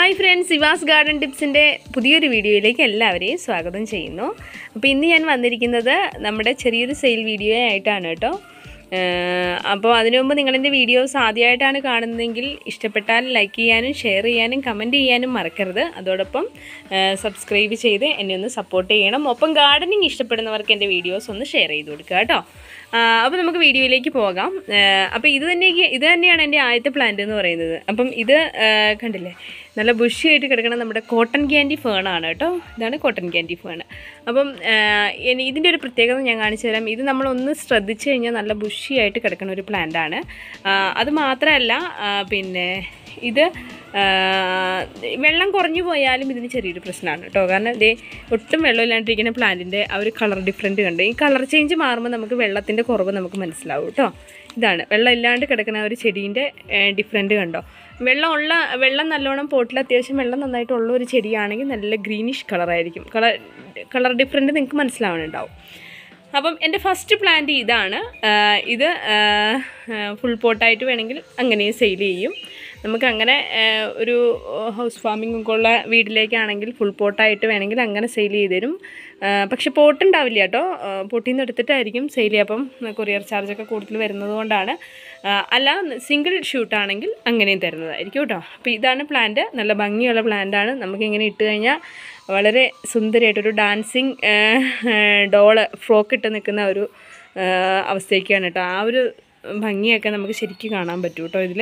Hi friends Siva's garden ടിപ്സിൻ്റെ പുതിയൊരു വീഡിയോയിലേക്ക് എല്ലാവരെയും സ്വാഗതം ചെയ്യുന്നു അപ്പോൾ ഇന്ന് ഞാൻ വന്നിരിക്കുന്നത് നമ്മുടെ ചെറിയൊരു സെയിൽ വീഡിയോ ആയിട്ടാണ് കേട്ടോ അപ്പോൾ അതിനു മുമ്പ് നിങ്ങളെൻ്റെ വീഡിയോസ് ആദ്യമായിട്ടാണ് കാണുന്നതെങ്കിൽ ഇഷ്ടപ്പെട്ടാൽ ലൈക്ക് ചെയ്യാനും ഷെയർ ചെയ്യാനും കമൻറ്റ് ചെയ്യാനും മറക്കരുത് അതോടൊപ്പം സബ്സ്ക്രൈബ് ചെയ്ത് എന്നെ ഒന്ന് സപ്പോർട്ട് ചെയ്യണം ഒപ്പം ഗാർഡനിങ് ഇഷ്ടപ്പെടുന്നവർക്ക് എൻ്റെ വീഡിയോസ് ഒന്ന് ഷെയർ ചെയ്ത് കൊടുക്കുക കേട്ടോ അപ്പോൾ നമുക്ക് വീഡിയോയിലേക്ക് പോകാം അപ്പോൾ ഇത് തന്നെ ഇത് തന്നെയാണ് എൻ്റെ ആദ്യത്തെ പ്ലാന്റ് എന്ന് പറയുന്നത് അപ്പം ഇത് ആ, കണ്ടില്ലേ നല്ല ബുഷിയായിട്ട് കിടക്കുന്ന നമ്മുടെ കോട്ടൺ ക്യാൻഡി ഫേണാണ് കേട്ടോ ഇതാണ് കോട്ടൺ ക്യാൻഡി ഫേൺ അപ്പം ആ, ഇനി ഇതിൻ്റെ ഒരു പ്രത്യേകത ഞാൻ കാണിച്ചു തരാം ഇത് നമ്മളൊന്ന് ശ്രദ്ധിച്ചു കഴിഞ്ഞാൽ നല്ല ബുഷിയായിട്ട് കിടക്കുന്ന ഒരു പ്ലാന്റ് ആണ് ആ, അത് മാത്രമല്ല ആ, പിന്നെ ഇത് ആ, വെള്ളം കുറഞ്ഞു പോയാലും ഇതിന് ചെറിയൊരു പ്രശ്നമാണ് കേട്ടോ കാരണം ഇതേ ഒട്ടും വെള്ളമില്ലാണ്ടിരിക്കുന്ന പ്ലാന്റിൻ്റെ ആ ഒരു കളർ ഡിഫറൻറ്റ് കണ്ട് ഈ കളർ ചേഞ്ച് മാറുമ്പോൾ നമുക്ക് വെള്ളത്തിൻ്റെ കുറവ് നമുക്ക് മനസ്സിലാവും കേട്ടോ ഇതാണ് വെള്ളം ഇല്ലാണ്ട് കിടക്കുന്ന ആ ഒരു ചെടീൻ്റെ ഡിഫറൻറ്റ് കണ്ടോ വെള്ളം ഉള്ള വെള്ളം നല്ലോണം പോട്ടിൽ അത്യാവശ്യം വെള്ളം നന്നായിട്ടുള്ള ഒരു ചെടിയാണെങ്കിൽ നല്ല ഗ്രീനിഷ് കളറായിരിക്കും കളർ കളർ ഡിഫറൻറ്റ് നിങ്ങൾക്ക് മനസ്സിലാവുന്നുണ്ടാവും അപ്പം എൻ്റെ ഫസ്റ്റ് പ്ലാന്റ് ഇതാണ് ആ, ഇത് ഫുൾ പോട്ടായിട്ട് വേണമെങ്കിൽ അങ്ങനെയും സെയിൽ ചെയ്യും നമുക്ക് അങ്ങനെ ആ, ഒരു ഹൗസ് ഫാമിംഗ് ഒക്കെ ഉള്ള വീട്ടിലേക്കാണെങ്കിൽ ഫുൾ പോട്ടായിട്ട് വേണമെങ്കിൽ അങ്ങനെ സെയിൽ ചെയ്ത് തരും ആ, പക്ഷെ പോട്ട് ഉണ്ടാവില്ല കേട്ടോ പൊട്ടിൽ നിന്ന് എടുത്തിട്ടായിരിക്കും സെയിൽ ചെയ്യുക അപ്പം കൊറിയർ ചാർജൊക്കെ കൂടുതൽ വരുന്നത് കൊണ്ടാണ് ആ, അല്ല സിംഗിൾ ഷൂട്ടാണെങ്കിൽ അങ്ങനെയും തരുന്നതായിരിക്കും കേട്ടോ അപ്പോൾ ഇതാണ് പ്ലാന്റ് നല്ല ഭംഗിയുള്ള പ്ലാന്റാണ് നമുക്കിങ്ങനെ ഇട്ട് കഴിഞ്ഞാൽ വളരെ സുന്ദരമായിട്ടൊരു ഡാൻസിങ് ഡോള് ഫ്രോക്ക് ഇട്ട് നിൽക്കുന്ന ഒരു ആ, അവസ്ഥയൊക്കെയാണ് കേട്ടോ ആ ഒരു ഭംഗിയൊക്കെ നമുക്ക് ശരിക്കും കാണാൻ പറ്റും കേട്ടോ ഇതിൽ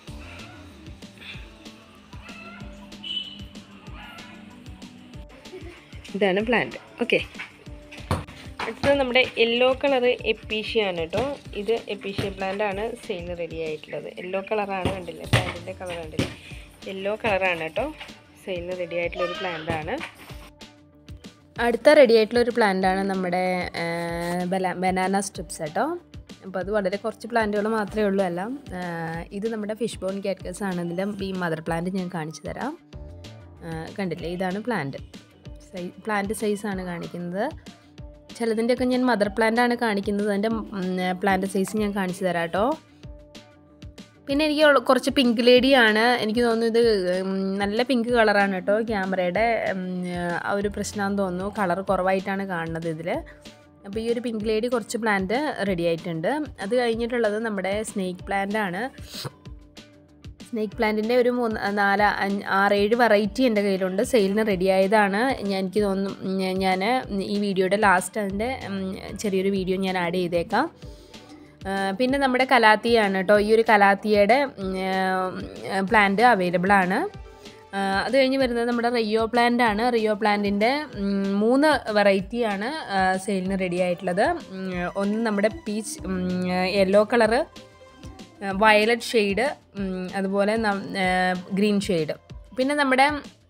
ഇതാണ് പ്ലാന്റ് ഓക്കെ അടുത്തത് നമ്മുടെ യെല്ലോ കളറ് എപ്പീഷ്യാണ് കേട്ടോ ഇത് എപ്പീഷ്യ പ്ലാന്റ് ആണ് സെയിൽ റെഡി ആയിട്ടുള്ളത് യെല്ലോ കളറാണ് കണ്ടില്ലേ പ്ലാന്റിൻ്റെ കളർ കണ്ടില്ലേ യെല്ലോ കളറാണ് കേട്ടോ സെയിലിന് റെഡി ആയിട്ടുള്ള ഒരു പ്ലാന്റ് ആണ് അടുത്ത റെഡി ആയിട്ടുള്ള ഒരു പ്ലാന്റ് ആണ് നമ്മുടെ ബനാന സ്ട്രിപ്സ് കേട്ടോ അപ്പോൾ അത് വളരെ കുറച്ച് പ്ലാന്റുകൾ മാത്രമേ ഉള്ളൂ എല്ലാം ആ, ഇത് നമ്മുടെ ഫിഷ് ബോൺ കാറ്റസ് ആണ് ഇതിൻ്റെ ഈ മദർ പ്ലാന്റ് ഞാൻ കാണിച്ചു തരാം ആ, കണ്ടില്ലേ ഇതാണ് പ്ലാന്റ് സൈ പ്ലാന്റ് സൈസാണ് കാണിക്കുന്നത് ചിലതിൻ്റെയൊക്കെ ഞാൻ മദർ പ്ലാന്റ് ആണ് കാണിക്കുന്നത് അതിൻ്റെ പ്ലാന്റ് സൈസ് ഞാൻ കാണിച്ചു തരാം കേട്ടോ പിന്നെ എനിക്ക് ഉള്ള- കുറച്ച് പിങ്ക് ലേഡിയാണ് എനിക്ക് തോന്നുന്നു ഇത് ഉം, നല്ല പിങ്ക് കളറാണ് കേട്ടോ ക്യാമറയുടെ ഉം, ആ ഒരു പ്രശ്നമാണെന്ന് തോന്നുന്നു കളർ കുറവായിട്ടാണ് കാണുന്നത് ഇതിൽ അപ്പോൾ ഈ ഒരു പിങ്ക് ലേഡി കുറച്ച് പ്ലാന്റ് റെഡി ആയിട്ടുണ്ട് അത് കഴിഞ്ഞിട്ടുള്ളത് നമ്മുടെ സ്നേക്ക് പ്ലാന്റ് ആണ് സ്നേക്ക് പ്ലാന്റിൻ്റെ ഒരു മൂന്ന് നാല് അഞ്ച് ആറേഴ് വെറൈറ്റി എൻ്റെ കയ്യിലുണ്ട് സെയിലിന് റെഡി ആയതാണ് ഞാൻ എനിക്ക് തോന്നുന്നു ഞാൻ ഈ വീഡിയോയുടെ ലാസ്റ്റ് അതിൻ്റെ ഉം, ചെറിയൊരു വീഡിയോ ഞാൻ ആഡ് ചെയ്തേക്കാം ആ, പിന്നെ നമ്മുടെ കലാത്തിയാണ് കേട്ടോ ഈ ഒരു കലാത്തിയുടെ പ്ലാന്റ് അവൈലബിൾ ആണ് ആ, അത് കഴിഞ്ഞ് വരുന്നത് നമ്മുടെ റിയോ പ്ലാന്റ് ആണ് റിയോ പ്ലാന്റിൻ്റെ മൂന്ന് വെറൈറ്റിയാണ് സെയിലിന് റെഡി ആയിട്ടുള്ളത് ഉം, ഒന്ന് നമ്മുടെ peach yellow colour violet shade അതുപോലെ ഗ്രീൻ ഷെയ്ഡ് പിന്നെ നമ്മുടെ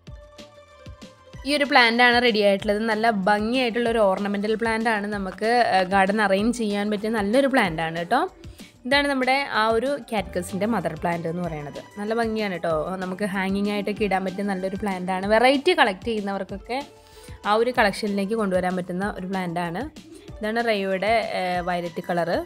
ഈ ഒരു പ്ലാന്റ് ആണ് റെഡി ആയിട്ടുള്ളത് നല്ല ഭംഗിയായിട്ടുള്ള ഒരു ഓർണമെൻ്റൽ പ്ലാന്റ് ആണ് നമുക്ക് ഗാർഡൻ അറേഞ്ച് ചെയ്യാൻ പറ്റിയ നല്ലൊരു പ്ലാന്റ് ആണ് കേട്ടോ ഇതാണ് നമ്മുടെ ആ ഒരു കാറ്റ്കസിൻ്റെ മദർ പ്ലാന്റ് എന്ന് പറയുന്നത് നല്ല ഭംഗിയാണ് കേട്ടോ നമുക്ക് ഹാങ്ങിങ് ആയിട്ടൊക്കെ ഇടാൻ പറ്റിയ നല്ലൊരു പ്ലാന്റ് ആണ് വെറൈറ്റി കളക്ട് ചെയ്യുന്നവർക്കൊക്കെ ആ ഒരു കളക്ഷനിലേക്ക് കൊണ്ടുവരാൻ പറ്റുന്ന ഒരു പ്ലാന്റ് ആണ് ഇതാണ് റയോയുടെ വയലറ്റ് കളറ്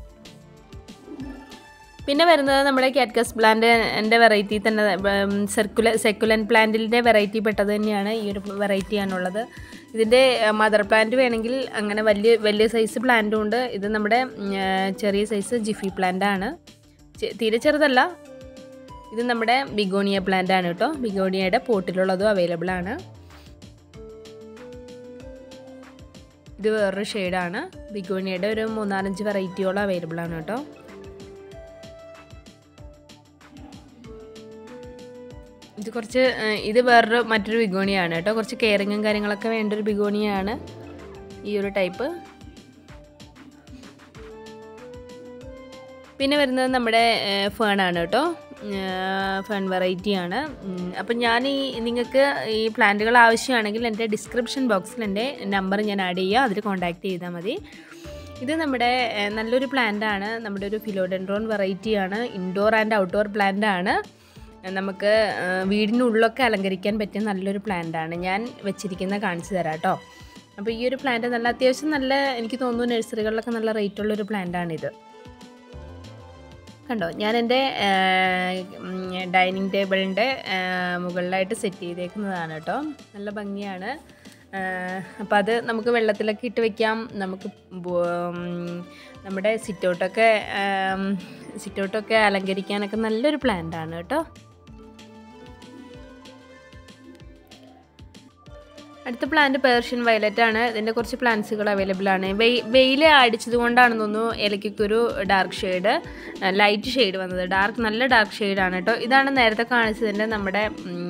പിന്നെ വരുന്നത് നമ്മുടെ കാറ്റ്കസ് പ്ലാന്റ് എൻ്റെ വെറൈറ്റി തന്നെ സർക്കുല സെക്കുലൻ പ്ലാന്റിൻ്റെ വെറൈറ്റി പെട്ടത് തന്നെയാണ് ഈ ഒരു വെറൈറ്റിയാണുള്ളത് ഇതിൻ്റെ മദർ പ്ലാന്റ് വേണമെങ്കിൽ അങ്ങനെ വലിയ വലിയ സൈസ് പ്ലാന്റും ഉണ്ട് ഇത് നമ്മുടെ ഉം, ആ, ചെറിയ സൈസ് ജിഫി പ്ലാന്റ് ആണ് ചെ- തീരെ ചെറുതല്ല ഇത് നമ്മുടെ ബിഗോണിയ പ്ലാന്റ് ആണ് കേട്ടോ ബിഗോണിയയുടെ പോട്ടിലുള്ളതും അവൈലബിൾ ആണ് ഇത് വേറൊരു ഷെയ്ഡാണ് ബിഗോണിയയുടെ ഒരു മൂന്നാലഞ്ച് വെറൈറ്റിയോളം അവൈലബിൾ ആണ് കേട്ടോ ഇത് കുറച്ച് ഏഹ്, ഇത് വേറൊരു മറ്റൊരു ബിഗോണിയാണ് കേട്ടോ കുറച്ച് കെയറിങ്ങും കാര്യങ്ങളൊക്കെ വേണ്ട ഒരു ബിഗോണിയാണ് ഈ ഒരു ടൈപ്പ് പിന്നെ വരുന്നത് നമ്മുടെ ഫേണാണ് കേട്ടോ ഫേൺ വെറൈറ്റിയാണ് അപ്പം ഞാൻ ഈ നിങ്ങൾക്ക് ഈ പ്ലാന്റുകൾ ആവശ്യമാണെങ്കിൽ എൻ്റെ ഡിസ്ക്രിപ്ഷൻ ബോക്സിൽ എൻ്റെ നമ്പർ ഞാൻ ആഡ് ചെയ്യുക അതിൽ കോൺടാക്റ്റ് ചെയ്താൽ മതി ഇത് നമ്മുടെ ഏഹ്, നല്ലൊരു പ്ലാന്റ് ആണ് നമ്മുടെ ഒരു ഫിലോഡെൻഡ്രോൺ വെറൈറ്റിയാണ് ഇൻഡോർ ആൻഡ് ഔട്ട്ഡോർ പ്ലാന്റ് ആണ് നമുക്ക് ആ, വീടിനുള്ളിലൊക്കെ അലങ്കരിക്കാൻ പറ്റിയ നല്ലൊരു പ്ലാന്റ് ആണ് ഞാൻ വെച്ചിരിക്കുന്ന കാണിച്ചു തരാം കേട്ടോ അപ്പോൾ ഈ ഒരു പ്ലാന്റ് നല്ല അത്യാവശ്യം നല്ല എനിക്ക് തോന്നുന്നു നഴ്സറികളിലൊക്കെ നല്ല റേറ്റ് ഉള്ളൊരു പ്ലാന്റ് ആണിത് കണ്ടോ ഞാൻ എൻ്റെ ഡൈനിങ് ടേബിളിൻ്റെ മുകളിലായിട്ട് സെറ്റ് ചെയ്തേക്കുന്നതാണ് കേട്ടോ നല്ല ഭംഗിയാണ് അപ്പോൾ അത് നമുക്ക് വെള്ളത്തിലൊക്കെ ഇട്ട് വെക്കാം നമുക്ക് ബോ- ഉം, നമ്മുടെ സിറ്റൗട്ടൊക്കെ സിറ്റൗട്ടൊക്കെ അലങ്കരിക്കാനൊക്കെ നല്ലൊരു പ്ലാന്റാണ് കേട്ടോ അടുത്ത പ്ലാന്റ് പേർഷ്യൻ വയലറ്റ് ആണ് ഇതിൻ്റെ കുറച്ച് പ്ലാന്റ്സുകൾ അവൈലബിൾ ആണ് വെയ് വെയിൽ അടിച്ചത് കൊണ്ടാണെന്ന് തോന്നുന്നു ഇലയ്ക്കൊക്കെ ഒരു ഡാർക്ക് ഷെയ്ഡ് ലൈറ്റ് ഷെയ്ഡ് വന്നത് ഡാർക്ക് നല്ല ഡാർക്ക് ഷെയ്ഡാണ് കേട്ടോ ഇതാണ് നേരത്തെ കാണിച്ചതിൻ്റെ നമ്മുടെ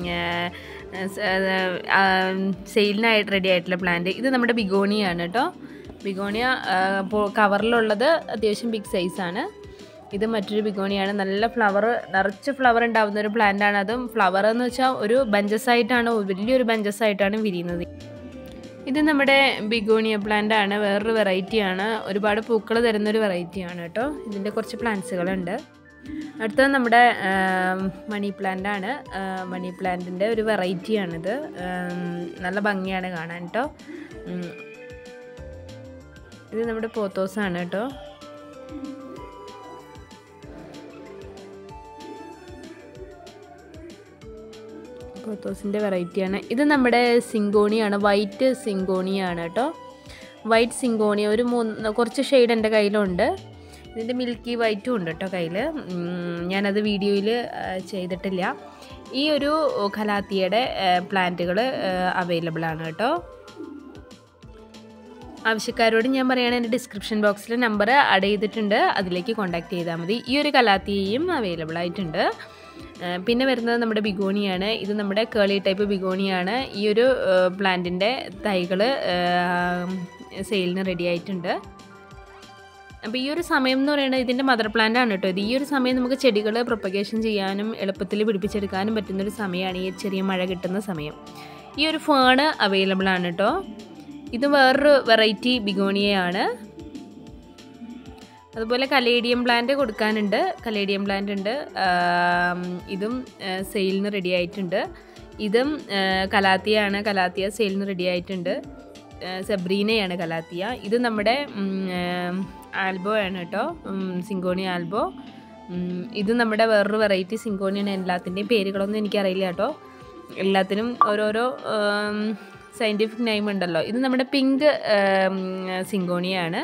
സെയിലിനായിട്ട് റെഡി ആയിട്ടുള്ള പ്ലാന്റ് ഇത് നമ്മുടെ ബിഗോണിയാണ് കേട്ടോ ബിഗോണിയ കവറിലുള്ളത് അത്യാവശ്യം ബിഗ് സൈസാണ് ഇത് മറ്റൊരു ബിഗോണിയാണ് നല്ല ഫ്ലവർ നിറച്ച് ഫ്ലവർ ഉണ്ടാവുന്ന ഒരു പ്ലാന്റ് ആണ് അതും ഫ്ലവർ എന്ന് വെച്ചാൽ ഒരു ബഞ്ചസ് ആയിട്ടാണ് വലിയൊരു ബഞ്ചസ് ആയിട്ടാണ് വിരിയുന്നത് ഇത് നമ്മുടെ ബിഗോണിയ പ്ലാന്റ് ആണ് വേറൊരു വെറൈറ്റി ആണ് ഒരുപാട് പൂക്കൾ തരുന്ന ഒരു വെറൈറ്റി ആണ് കേട്ടോ ഇതിൻ്റെ കുറച്ച് പ്ലാന്റ്സുകളുണ്ട് അടുത്തത് നമ്മുടെ ആം, മണി പ്ലാന്റ് ആണ് ആ, മണി പ്ലാന്റിൻ്റെ ഒരു വെറൈറ്റിയാണിത് ആം, നല്ല ഭംഗിയാണ് കാണാൻ കേട്ടോ ഉം. ഇത് നമ്മുടെ പോത്തോസാണ് കേട്ടോ പോത്തോസിൻ്റെ വെറൈറ്റിയാണ് ഇത് നമ്മുടെ സിങ്കോണിയാണ് വൈറ്റ് സിങ്കോണിയാണ് കേട്ടോ വൈറ്റ് സിങ്കോണി ഒരു മൂന്ന് കുറച്ച് ഷെയ്ഡ് എൻ്റെ കയ്യിലുണ്ട് ഇതിൻ്റെ മിൽക്കി വൈറ്റും ഉണ്ട് കേട്ടോ കയ്യിൽ ഞാനത് വീഡിയോയിൽ ചെയ്തിട്ടില്ല ഈ ഒരു ഖലാത്തിയുടെ പ്ലാന്റുകൾ അവൈലബിൾ ആണ് കേട്ടോ ആവശ്യക്കാരോട് ഞാൻ പറയുകയാണ് എൻ്റെ ഡിസ്ക്രിപ്ഷൻ ബോക്സിൽ നമ്പർ ആഡ് ചെയ്തിട്ടുണ്ട് അതിലേക്ക് കോൺടാക്ട് ചെയ്താൽ മതി ഈ ഒരു കലാത്തിയും അവൈലബിൾ ആയിട്ടുണ്ട് ആ, പിന്നെ വരുന്നത് നമ്മുടെ ബിഗോണിയാണ് ഇത് നമ്മുടെ കേളി ടൈപ്പ് ബിഗോണിയാണ് ഈ ഒരു പ്ലാന്റിൻ്റെ തൈകൾ സെയിലിന് റെഡി ആയിട്ടുണ്ട് അപ്പോൾ ഈ ഒരു സമയം എന്ന് പറയുന്നത് ഇതിൻ്റെ മദർ പ്ലാന്റ് ആണ് കേട്ടോ ഇത് ഈ ഒരു സമയം നമുക്ക് ചെടികൾ പ്രൊപ്പഗേഷൻ ചെയ്യാനും എളുപ്പത്തിൽ പിടിപ്പിച്ചെടുക്കാനും പറ്റുന്ന ഒരു സമയമാണ് ഈ ചെറിയ മഴ കിട്ടുന്ന സമയം ഈ ഒരു ഫേണ് അവൈലബിൾ ആണ് കേട്ടോ ഇത് വേറൊരു വെറൈറ്റി ബിഗോണിയയാണ് അതുപോലെ കലേഡിയം പ്ലാന്റ് കൊടുക്കാനുണ്ട് കലേഡിയം പ്ലാന്റ് ഉണ്ട് ആം, ഇതും സെയിലിന് റെഡി ആയിട്ടുണ്ട് ഇതും ആ, കലാത്തിയാണ് കലാത്തിയ സെയിലിന് റെഡി ആയിട്ടുണ്ട് ആ, സെബ്രീനയാണ് കലാത്തിയ ഇത് നമ്മുടെ ഉം, ആ, ആൽബോ ആണ് കേട്ടോ ഉം, സിങ്കോണി ആൽബോ ഉം, ഇത് നമ്മുടെ വേറൊരു വെറൈറ്റി സിങ്കോണിയാണ് എല്ലാത്തിൻ്റെയും പേരുകളൊന്നും എനിക്കറിയില്ല കേട്ടോ എല്ലാത്തിനും ഓരോരോ സയൻറ്റിഫിക് നെയിം ഉണ്ടല്ലോ ഇത് നമ്മുടെ പിങ്ക് സിങ്കോണിയാണ്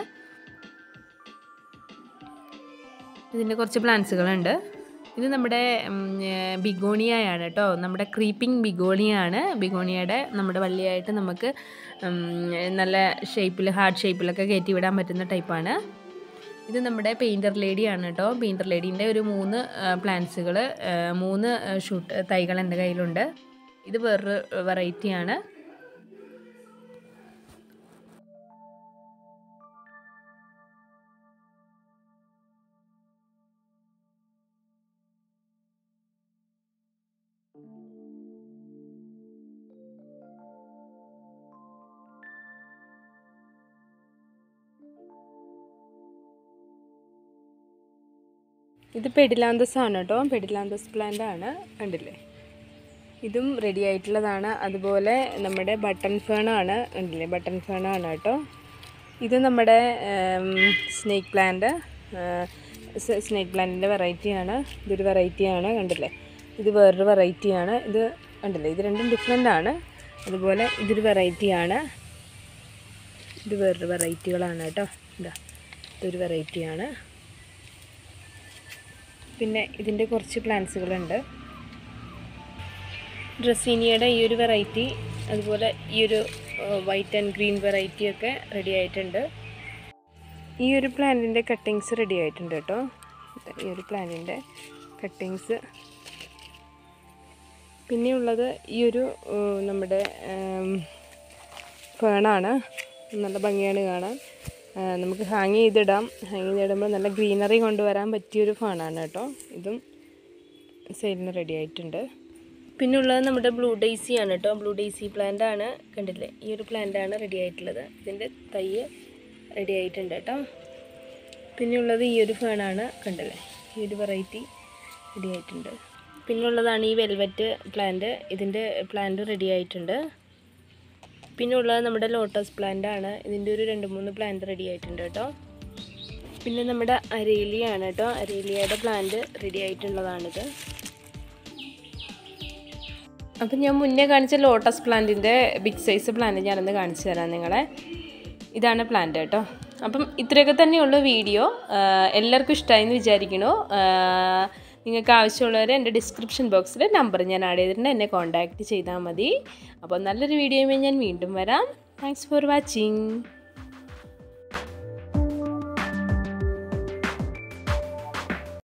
ഇതിൻ്റെ കുറച്ച് പ്ലാന്റ്സുകളുണ്ട് ഇത് നമ്മുടെ ഉം, ഏർ, ബിഗോണിയയാണ് കേട്ടോ നമ്മുടെ ക്രീപ്പിംഗ് ബിഗോണിയാണ് ബിഗോണിയയുടെ നമ്മുടെ വള്ളിയായിട്ട് നമുക്ക് ഉം, നല്ല ഷേപ്പിൽ ഹാർഡ് ഷേപ്പിലൊക്കെ കയറ്റി വിടാൻ പറ്റുന്ന ടൈപ്പാണ് ഇത് നമ്മുടെ പെയിൻറ്റർ ലേഡിയാണ് കേട്ടോ പെയിൻറ്റർ ലേഡീൻ്റെ ഒരു മൂന്ന് പ്ലാന്റ്സുകൾ മൂന്ന് ഷൂട്ട് തൈകൾ എൻ്റെ കയ്യിലുണ്ട് ഇത് വേറൊരു വെറൈറ്റിയാണ് ഇത് പെഡിലാന്തസ് ആണ് കേട്ടോ പെഡിലാന്തസ് പ്ലാന്റ് ആണ് കണ്ടില്ലേ ഇതും റെഡി ആയിട്ടുള്ളതാണ് അതുപോലെ നമ്മുടെ ബട്ടൺ ഫേൺ ആണ് കണ്ടില്ലേ ബട്ടൺ ഫേൺ ആണ് കേട്ടോ ഇത് നമ്മുടെ സ്നേക്ക് പ്ലാന്റ് സ്നേക്ക് പ്ലാന്റിൻ്റെ വെറൈറ്റിയാണ് ഇതൊരു വെറൈറ്റിയാണ് കണ്ടില്ലേ ഇത് വേറൊരു വെറൈറ്റിയാണ് ഇത് കണ്ടില്ലേ ഇത് രണ്ടും ഡിഫറെൻ്റ് ആണ് അതുപോലെ ഇതൊരു വെറൈറ്റിയാണ് ഇത് വേറൊരു വെറൈറ്റികളാണ് കേട്ടോ ഇതാ ഇതൊരു വെറൈറ്റിയാണ് പിന്നെ ഇതിൻ്റെ കുറച്ച് പ്ലാന്റ്സുകളുണ്ട് ഡ്രസ്സീനിയയുടെ ഈ ഒരു വെറൈറ്റി അതുപോലെ ഈ ഒരു വൈറ്റ് ആൻഡ് ഗ്രീൻ വെറൈറ്റി ഒക്കെ റെഡി ആയിട്ടുണ്ട് ഈ ഒരു പ്ലാന്റിൻ്റെ കട്ടിങ്സ് റെഡി ആയിട്ടുണ്ട് കേട്ടോ ദാ ഈ ഒരു പ്ലാന്റിൻ്റെ കട്ടിങ്സ് പിന്നെയുള്ളത് ഈ ഒരു ഏഹ്, നമ്മുടെ ഫേണാണ് നല്ല ഭംഗിയാണ് കാണാൻ ആ, നമുക്ക് ഹാങ് ചെയ്തിടാം ഹാങ് ചെയ്തിടുമ്പോൾ നല്ല ഗ്രീനറി കൊണ്ടുവരാൻ പറ്റിയൊരു ഫേണാണ് കേട്ടോ ഇതും സെയിലിന് റെഡി ആയിട്ടുണ്ട് പിന്നെ ഉള്ളത് നമ്മുടെ ബ്ലൂ ഡേസി ആണ് കേട്ടോ ബ്ലൂ ഡേസി പ്ലാന്റ് ആണ് കണ്ടില്ലേ ഈ ഒരു പ്ലാന്റ് ആണ് റെഡി ആയിട്ടുള്ളത് ഇതിൻ്റെ തൈ റെഡി ആയിട്ടുണ്ട് കേട്ടോ പിന്നെ ഉള്ളത് ഈ ഒരു ഫേണാണ് കണ്ടില്ലേ ഈ ഒരു വെറൈറ്റി റെഡി ആയിട്ടുണ്ട് പിന്നെ ഉള്ളതാണ് ഈ വെൽവെറ്റ് പ്ലാന്റ് ഇതിൻ്റെ പ്ലാന്റ് റെഡി ആയിട്ടുണ്ട് പിന്നെ ഉള്ളത് നമ്മുടെ ലോട്ടസ് പ്ലാന്റ് ആണ് ഇതിൻ്റെ ഒരു രണ്ട് മൂന്ന് പ്ലാന്റ് റെഡി ആയിട്ടുണ്ട് കേട്ടോ പിന്നെ നമ്മുടെ അരേലിയാണ് കേട്ടോ അരേലിയയുടെ പ്ലാന്റ് റെഡി ആയിട്ടുള്ളതാണിത് അപ്പം ഞാൻ മുന്നേ കാണിച്ച ലോട്ടസ് പ്ലാന്റിൻ്റെ ബിഗ് സൈസ് പ്ലാന്റ് ഞാനൊന്ന് കാണിച്ചു തരാം നിങ്ങളെ ഇതാണ് പ്ലാന്റ് കേട്ടോ അപ്പം ഇത്രയൊക്കെ തന്നെയുള്ളൂ വീഡിയോ എല്ലാവർക്കും ഇഷ്ടമായി എന്ന് വിചാരിക്കണു നിങ്ങൾക്ക് ആവശ്യമുള്ളവർ എൻ്റെ ഡിസ്ക്രിപ്ഷൻ ബോക്സിൽ നമ്പർ ഞാൻ ആഡ് ചെയ്തിട്ടുണ്ട് എന്നെ കോൺടാക്റ്റ് ചെയ്താൽ മതി അപ്പോൾ നല്ലൊരു വീഡിയോയുമായി ഞാൻ വീണ്ടും വരാം താങ്ക്സ് ഫോർ വാച്ചിങ്